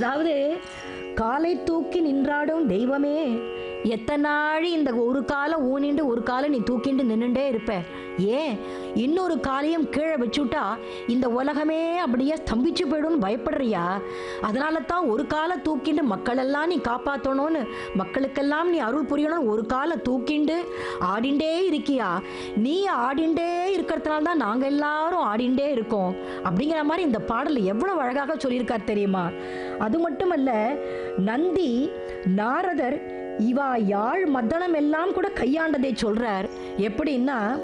அதாவது காலை தூக்கி நின்றாடும் தெய்வமே எத்தனை நாழி இந்த ஒரு காலை ஊனிண்டு ஒரு காலை நீ தூக்கிண்டு நின்னுண்டே இருப்ப ஏன் இன்னொரு காலையும் கீழே வச்சுட்டா இந்த உலகமே அப்படியே ஸ்தம்பிச்சு போயிடும்னு பயப்படுறியா அதனால தான் ஒரு காலை தூக்கிண்டு மக்களெல்லாம் நீ காப்பாற்றணும்னு மக்களுக்கெல்லாம் நீ அருள் புரியணும்னு ஒரு காலை தூக்கிண்டு ஆடிண்டே இருக்கியா நீ ஆடிண்டே இருக்கிறதுனால தான் நாங்கள் எல்லாரும் ஆடிண்டே இருக்கோம் அப்படிங்கிற மாதிரி இந்த பாடல் எவ்வளவு அழகாக சொல்லியிருக்கார் தெரியுமா அது மட்டுமல்ல நந்தி நாரதர் இவா யாழ் மத்தளம் எல்லாம் கூட கையாண்டதை சொல்றார் எப்படின்னா